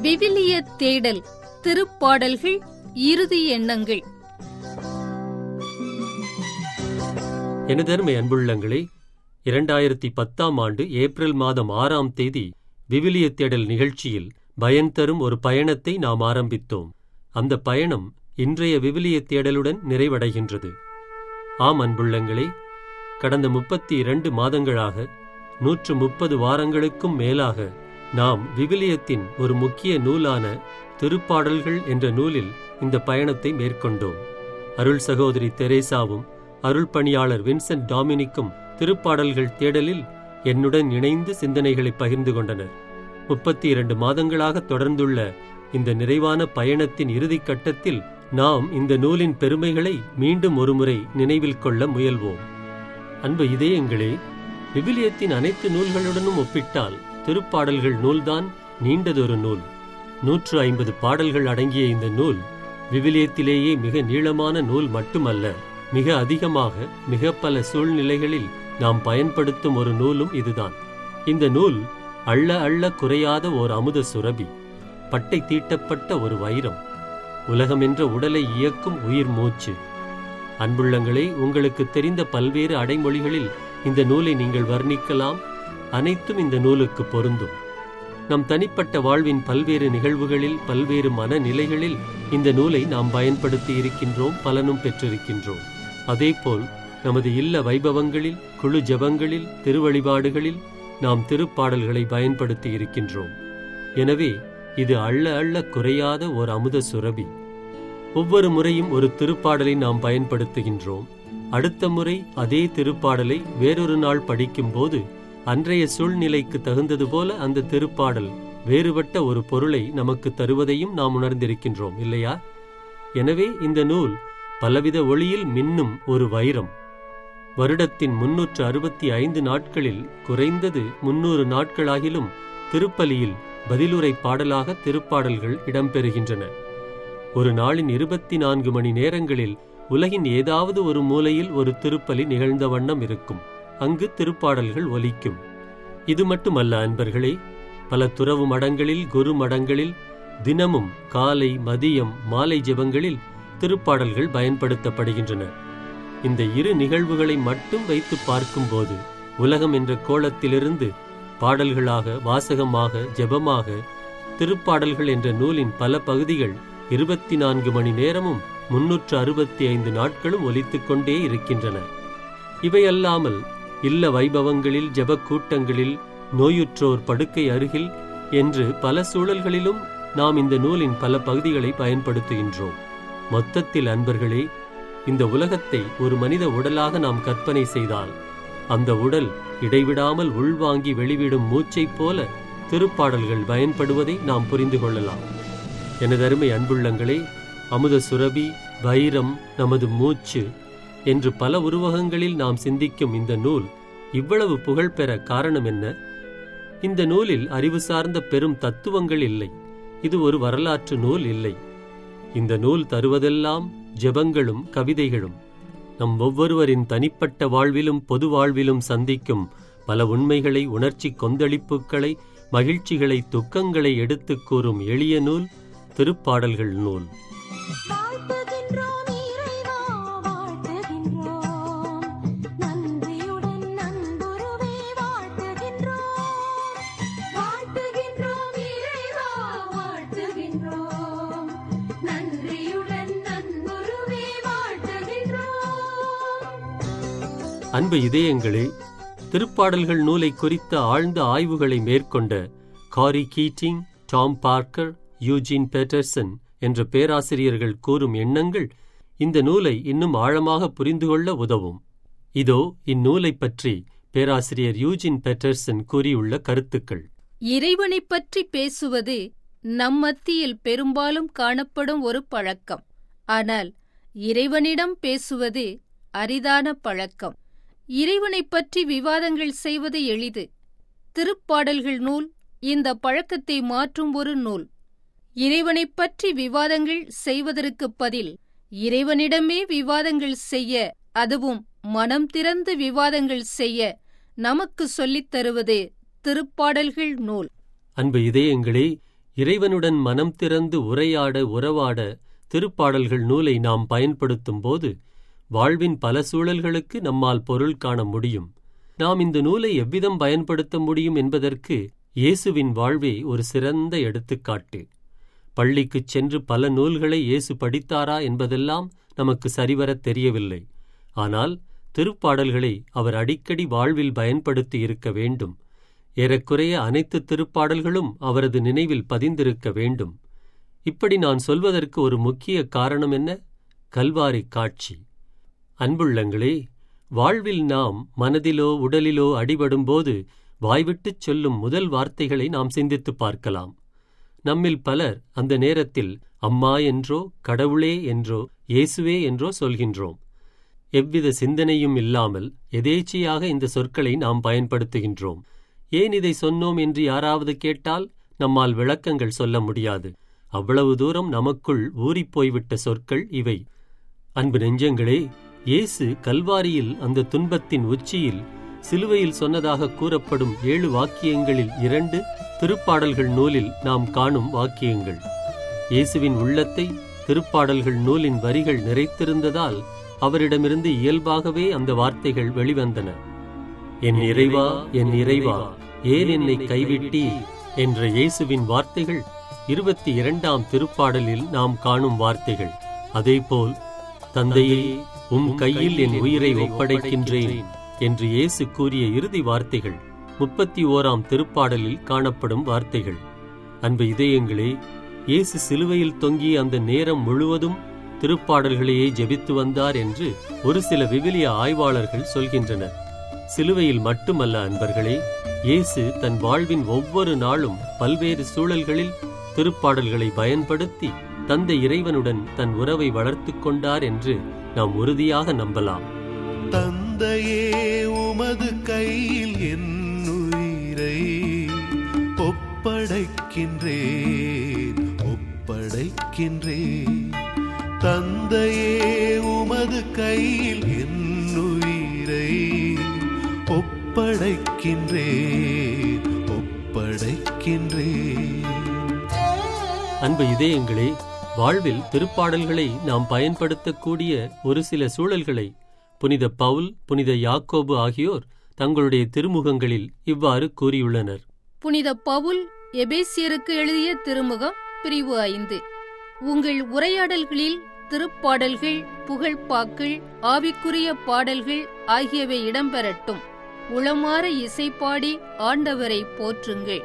விவிலிய தேடல் திருப்பாடல்கள் இறுதி எண்ணங்கள் எனதருமை அன்புள்ளங்களே இரண்டாயிரத்தி பத்தாம் ஆண்டு ஏப்ரல் மாதம் ஆறாம் தேதி விவிலிய தேடல் நிகழ்ச்சியில் பயன் தரும் ஒரு பயணத்தை நாம் ஆரம்பித்தோம் அந்த பயணம் இன்றைய விவிலிய தேடலுடன் நிறைவடைகின்றது ஆம் அன்புள்ளங்களே கடந்த முப்பத்தி இரண்டு மாதங்களாக நூற்று முப்பது வாரங்களுக்கும் மேலாக நாம் விவிலியத்தின் ஒரு முக்கிய நூலான திருப்பாடல்கள் என்ற நூலில் இந்த பயணத்தை மேற்கொண்டோம் அருள் சகோதரி தெரேசாவும் அருள் பணியாளர் வின்சென்ட் டாமினிக்கும் திருப்பாடல்கள் தேடலில் என்னுடன் இணைந்து சிந்தனைகளை பகிர்ந்து கொண்டனர் முப்பத்தி இரண்டு மாதங்களாக தொடர்ந்துள்ள இந்த நிறைவான பயணத்தின் இறுதிக் கட்டத்தில் நாம் இந்த நூலின் பெருமைகளை மீண்டும் ஒருமுறை நினைவில் கொள்ள முயல்வோம் அன்பு இதயங்களே விவிலியத்தின் அனைத்து நூல்களுடனும் ஒப்பிட்டால் திருப்பாடல்கள் நூல்தான் நீண்டதொரு நூல் நூற்று ஐம்பது பாடல்கள் அடங்கிய இந்த நூல் விவிலியத்திலேயே மிக நீளமான நூல் மட்டுமல்ல மிக அதிகமாக மிக பல சூழ்நிலைகளில் நாம் பயன்படுத்தும் ஒரு நூலும் இதுதான் இந்த நூல் அள்ள அள்ள குறையாத ஓர் அமுத சுரபி பட்டை தீட்டப்பட்ட ஒரு வைரம் உலகமென்ற உடலை இயக்கும் உயிர் மூச்சு அன்புள்ளங்களே உங்களுக்கு தெரிந்த பல்வேறு அடைமொழிகளில் இந்த நூலை நீங்கள் வர்ணிக்கலாம் அனைத்தும் இந்த நூலுக்கு பொருந்தும் நம் தனிப்பட்ட வாழ்வின் பல்வேறு நிகழ்வுகளில் பல்வேறு மனநிலைகளில் இந்த நூலை நாம் பயன்படுத்தி இருக்கின்றோம் பலனும் பெற்றிருக்கின்றோம் அதேபோல் நமது இல்ல வைபவங்களில் குழு ஜபங்களில் திருவழிபாடுகளில் நாம் திருப்பாடல்களை பயன்படுத்தி இருக்கின்றோம் எனவே இது அள்ள அள்ள குறையாத ஒரு அமுத சுரபி ஒவ்வொரு முறையும் ஒரு திருப்பாடலை நாம் பயன்படுத்துகின்றோம் அடுத்த முறை அதே திருப்பாடலை வேறொரு நாள் படிக்கும்போது அன்றைய சூழ்நிலைக்கு தகுந்தது போல அந்த திருப்பாடல் வேறுபட்ட ஒரு பொருளை நமக்கு தருவதையும் நாம் உணர்ந்திருக்கின்றோம் இல்லையா எனவே இந்த நூல் பலவித ஒளியில் மின்னும் ஒரு வைரம் வருடத்தின் முன்னூற்று அறுபத்தி ஐந்து நாட்களில் குறைந்தது முன்னூறு நாட்களாகிலும் திருப்பலியில் பதிலுரை பாடலாக திருப்பாடல்கள் இடம்பெறுகின்றன ஒரு நாளின் இருபத்தி நான்கு மணி நேரங்களில் உலகின் ஏதாவது ஒரு மூலையில் ஒரு திருப்பலி நிகழ்ந்த வண்ணம் இருக்கும் அங்கு திருப்பாடல்கள் ஒலிக்கும் இது மட்டுமல்ல அன்பர்களே பல துறவு மடங்களில் குரு மடங்களில் தினமும் காலை மதியம் மாலை ஜெபங்களில் திருப்பாடல்கள் பயன்படுத்தப்படுகின்றன இந்த இரு நிகழ்வுகளை மட்டும் வைத்து பார்க்கும்போது உலகம் என்ற கோலத்திலிருந்து பாடல்களாக வாசகமாக ஜெபமாக திருப்பாடல்கள் என்ற நூலின் பல பகுதிகள் இருபத்தி நான்கு மணி நேரமும் முன்னூற்று அறுபத்தி ஐந்து நாட்களும் ஒலித்துக் கொண்டே இருக்கின்றன இவையல்லாமல் இல்ல வைபவங்களில் ஜெபக் கூட்டங்களில் நோயுற்றோர் படுக்கை அருகில் என்று பல சூழல்களிலும் நாம் இந்த நூலின் பல பகுதிகளை பயன்படுத்துகின்றோம் மொத்தத்தில் அன்பர்களே இந்த உலகத்தை ஒரு மனித உடலாக நாம் கற்பனை செய்தால் அந்த உடல் இடைவிடாமல் உள்வாங்கி வெளிவிடும் மூச்சைப் போல திருப்பாடல்கள் பயன்படுவதை நாம் புரிந்து கொள்ளலாம் எனதருமை அன்புள்ளங்களே அமுத சுரபி வைரம் நமது மூச்சு என்று பல உருவகங்களில் நாம் சிந்திக்கும் இந்த நூல் இவ்வளவு புகழ் பெற காரணம் என்ன இந்த நூலில் அறிவு சார்ந்த பெரும் தத்துவங்கள் இல்லை இது ஒரு வரலாற்று நூல் இல்லை இந்த நூல் தருவதெல்லாம் ஜெபங்களும் கவிதைகளும் நம் ஒவ்வொருவரின் தனிப்பட்ட வாழ்விலும் பொது வாழ்விலும் சந்திக்கும் பல உண்மைகளை உணர்ச்சி கொந்தளிப்புகளை மகிழ்ச்சிகளை துக்கங்களை எடுத்துக் கூறும் எளிய நூல் திருப்பாடல்கள் நூல் வாழ்த்துகின்றோம் இறைவா வாழ்த்துகின்றோம் நன்றியுடன் நண்புருவே வாழ்த்துகின்றோம் வாழ்த்துகின்றோம் இறைவா வாழ்த்துகின்றோம் நன்றியுடன் நண்புருவே வாழ்த்துகின்றோம் அன்பு இதயங்களே திருப்பாடல்கள் நூலை குறித்த ஆழ்ந்த ஆய்வுகளை மேற்கொண்ட Gary Keating Tom Parker Eugene Patterson என்ற பேராசிரியர்கள் கூறும் எண்ணங்கள் இந்த நூலை இன்னும் ஆழமாக புரிந்து கொள்ள உதவும் இதோ இந்நூலைப் பற்றி பேராசிரியர் யூஜின் பெட்டர்சன் கூறியுள்ள கருத்துக்கள் இறைவனைப் பற்றி பேசுவது நம் மத்தியில் பெரும்பாலும் காணப்படும் ஒரு பழக்கம் ஆனால் இறைவனிடம் பேசுவது அரிதான பழக்கம் இறைவனைப் பற்றி விவாதங்கள் செய்வது எளிது திருப்பாடல்கள் நூல் இந்த பழக்கத்தை மாற்றும் ஒரு நூல் இறைவனைப் பற்றி விவாதங்கள் செய்வதற்குப் பதில் இறைவனிடமே விவாதங்கள் செய்ய அதுவும் மனம் திறந்து விவாதங்கள் செய்ய நமக்கு சொல்லித் தருவது திருப்பாடல்கள் நூல் அன்பு இதயங்களே இறைவனுடன் மனம் திறந்து உரையாட உறவாட திருப்பாடல்கள் நூலை நாம் பயன்படுத்தும் போது வாழ்வின் பல சூழல்களுக்கு நம்மால் பொருள் காண முடியும் நாம் இந்த நூலை எவ்விதம் பயன்படுத்த முடியும் என்பதற்கு இயேசுவின் வாழ்வே ஒரு சிறந்த எடுத்துக்காட்டு பள்ளிக்குச் சென்று பல நூல்களை இயேசு படித்தாரா என்பதெல்லாம் நமக்கு சரிவரத் தெரியவில்லை ஆனால் திருப்பாடல்களை அவர் அடிக்கடி வாழ்வில் பயன்படுத்தி இருக்க வேண்டும் ஏறக்குறைய அனைத்து திருப்பாடல்களும் அவரது நினைவில் பதிந்திருக்க வேண்டும் இப்படி நான் சொல்வதற்கு ஒரு முக்கிய காரணம் என்ன கல்வாரி காட்சி அன்புள்ளங்களே வாழ்வில் நாம் மனதிலோ உடலிலோ அடிபடும்போது வாய்விட்டுச் சொல்லும் முதல் வார்த்தைகளை நாம் சிந்தித்துப் பார்க்கலாம் நம்மில் பலர் அந்த நேரத்தில் அம்மா என்றோ கடவுளே என்றோ இயேசுவே என்றோ சொல்கின்றோம் எவ்வித சிந்தனையும் இல்லாமல் எதேச்சையாக இந்த சொற்களை நாம் பயன்படுத்துகின்றோம் ஏன் இதை சொன்னோம் என்று யாராவது கேட்டால் நம்மால் விளக்கங்கள் சொல்ல முடியாது அவ்வளவு தூரம் நமக்குள் ஊறிப்போய்விட்ட சொற்கள் இவை அன்பு நெஞ்சங்களே இயேசு கல்வாரியில் அந்த துன்பத்தின் உச்சியில் சிலுவையில் சொன்னதாக கூறப்படும் ஏழு வாக்கியங்களில் இரண்டு திருப்பாடல்கள் நூலில் நாம் காணும் வாக்கியங்கள் இயேசுவின் உள்ளத்தை திருப்பாடல்கள் நூலின் வரிகள் நிறைத்திருந்ததால் அவரிடமிருந்து இயல்பாகவே அந்த வார்த்தைகள் வெளிவந்தன என் இறைவா என் இறைவா ஏன் என்னை கைவிட்டி என்ற இயேசுவின் வார்த்தைகள் இருபத்தி இரண்டாம் திருப்பாடலில் நாம் காணும் வார்த்தைகள் அதேபோல் தந்தையே உம் கையில் என் உயிரை ஒப்படைக்கின்றேன் என்று இயேசு கூறிய இறுதி வார்த்தைகள் முப்பத்தி ஓராம் திருப்பாடலில் காணப்படும் வார்த்தைகள் அன்பு இதயங்களே இயேசு சிலுவையில் தொங்கிய அந்த நேரம் முழுவதும் திருப்பாடல்களையே ஜெபித்து வந்தார் என்று ஒரு சில விவிலிய ஆய்வாளர்கள் சொல்கின்றனர் சிலுவையில் மட்டுமல்ல அன்பர்களே இயேசு தன் வாழ்வின் ஒவ்வொரு நாளும் பல்வேறு சூழல்களில் திருப்பாடல்களை பயன்படுத்தி தந்தை இறைவனுடன் தன் உறவை வளர்த்துக் கொண்டார் என்று நாம் உறுதியாக நம்பலாம் தந்தையே உமது கையில் என் உயிரை ஒப்படைக்கின்றேன் ஒப்படைக்கின்றேன் தந்தையே உமது கையில் என் உயிரை ஒப்படைக்கின்றேன் ஒப்படைக்கின்றேன் அன்பு இதயங்களே வாழ்வில் திருப்பாடல்களை நாம் பயன்படுத்தக்கூடிய ஒரு சில சூழல்களை புனித பவுல் புனித யாக்கோபு ஆகியோர் தங்களுடைய திருமுகங்களில் இவ்வாறு கூறியுள்ளனர் புனித பவுல் எபேசியருக்கு எழுதிய திருமுகம் பிரிவு ஐந்து உங்கள் உரையாடல்களில் திருப்பாடல்கள் புகழ்பாக்கள் ஆவிக்குரிய பாடல்கள் ஆகியவை இடம்பெறட்டும் உளமாற இசைப்பாடி ஆண்டவரை போற்றுங்கள்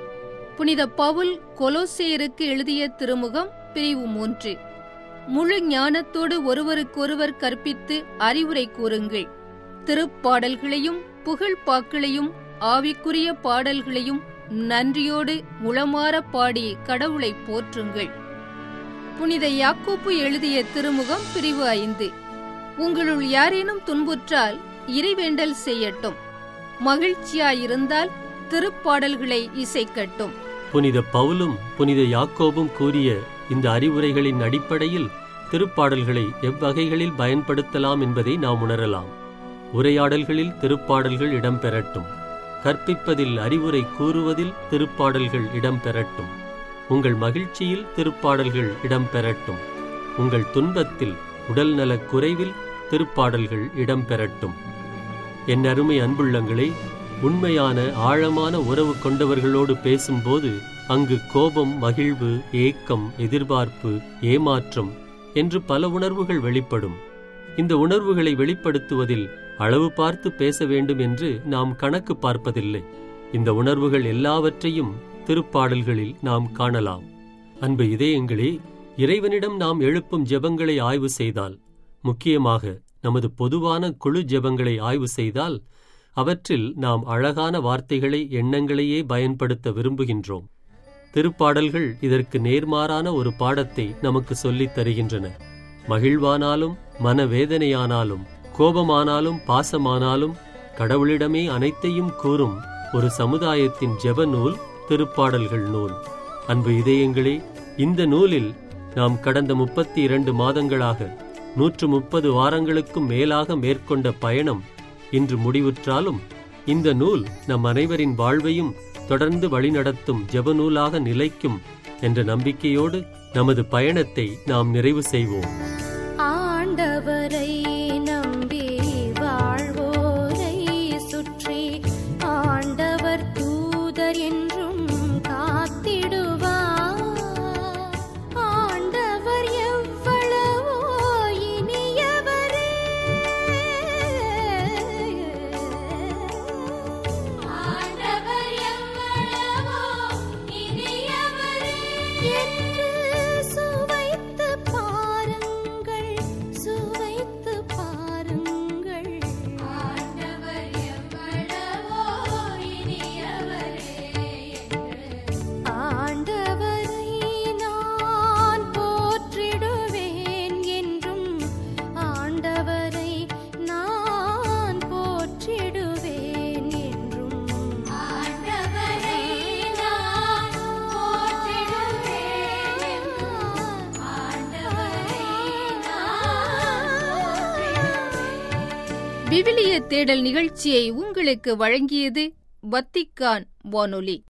புனித பவுல் கொலோசேயருக்கு எழுதிய திருமுகம் பிரிவு மூன்று முழு ஞானத்தோடு ஒருவருக்கொருவர் கற்பித்து அறிவுரை கூறுங்கள் திருப்பாடல்களையும் புகழ்பாக்களையும் ஆவிக்குரிய பாடல்களையும் நன்றியோடு முளமாற பாடி கடவுளை போற்றுங்கள் புனித யாக்கோப்பு எழுதிய திருமுகம் பிரிவு ஐந்து உங்களுள் யாரேனும் துன்புற்றால் இறைவேண்டல் செய்யட்டும் மகிழ்ச்சியாயிருந்தால் திருப்பாடல்களை இசைக்கட்டும் புனித பவுலும் புனித யாக்கோபும் கூறிய இந்த அறிவுரைகளின் அடிப்படையில் திருப்பாடல்களை எவ்வகைகளில் பயன்படுத்தலாம் என்பதை நாம் உணரலாம் உரையாடல்களில் திருப்பாடல்கள் இடம்பெறட்டும் கற்பிப்பதில் அறிவுரை கூறுவதில் திருப்பாடல்கள் இடம்பெறட்டும் உங்கள் மகிழ்ச்சியில் திருப்பாடல்கள் இடம்பெறட்டும் உங்கள் துன்பத்தில் உடல்நலக் குறைவில் திருப்பாடல்கள் இடம்பெறட்டும் என் அருமை அன்புள்ளங்களே உண்மையான ஆழமான உறவு கொண்டவர்களோடு பேசும்போது அங்கு கோபம் மகிழ்வு ஏக்கம் எதிர்பார்ப்பு ஏமாற்றம் என்று பல உணர்வுகள் வெளிப்படும் இந்த உணர்வுகளை வெளிப்படுத்துவதில் அளவு பார்த்து பேச வேண்டும் என்று நாம் கணக்கு பார்ப்பதில்லை இந்த உணர்வுகள் எல்லாவற்றையும் திருப்பாடல்களில் நாம் காணலாம் அன்பு இதயங்களே இறைவனிடம் நாம் எழுப்பும் ஜெபங்களை ஆய்வு செய்தால் முக்கியமாக நமது பொதுவான குழு ஜெபங்களை ஆய்வு செய்தால் அவற்றில் நாம் அழகான வார்த்தைகளை எண்ணங்களையே பயன்படுத்த விரும்புகின்றோம் திருப்பாடல்கள் இதற்கு நேர்மாறான ஒரு பாடத்தை நமக்கு சொல்லித் தருகின்றன மகிழ்வானாலும் மனவேதனையானாலும் கோபமானாலும் பாசமானாலும் கடவுளிடமே அனைத்தையும் கூறும் ஒரு சமுதாயத்தின் ஜெப நூல் திருப்பாடல்கள் நூல் அன்பு இதயங்களே இந்த நூலில் நாம் கடந்த முப்பத்தி இரண்டு மாதங்களாக நூற்று முப்பது வாரங்களுக்கும் மேலாக மேற்கொண்ட பயணம் இன்று முடிவுற்றாலும் இந்த நூல் நம் அனைவரின் வாழ்வையும் தொடர்ந்து வழிநடத்தும் ஜெபநூலாக நிலைக்கும் என்ற நம்பிக்கையோடு நமது பயணத்தை நாம் நிறைவு செய்வோம் ஆண்டவரை நம்பி வாழ்வோரை சுற்றி ஆண்டவர் தூதர் என்றும் காத்திடுவார் ஆண்டவர் எவ்வளவோ இனியவரே ஆண்டவர் எவ்வளவோ இனியவரே என்று சுவைத்து பாருங்கள் சுவைத்து பாருங்கள் ஆண்டவர் எவ்வளவோ இனியவரே ஆண்டவரை நான் போற்றிடுவேன் என்றும் ஆண்டவரை நான் போற்றிடுவேன் என்றும் ஆண்டவரை நான் போற்றிடுவேன் என்றும் ஆண்டவரை நான் போற்றிடுவேன் விவிலிய தேடல் நிகழ்ச்சியை உங்களுக்கு வழங்கியது வத்திக்கான் வானொலி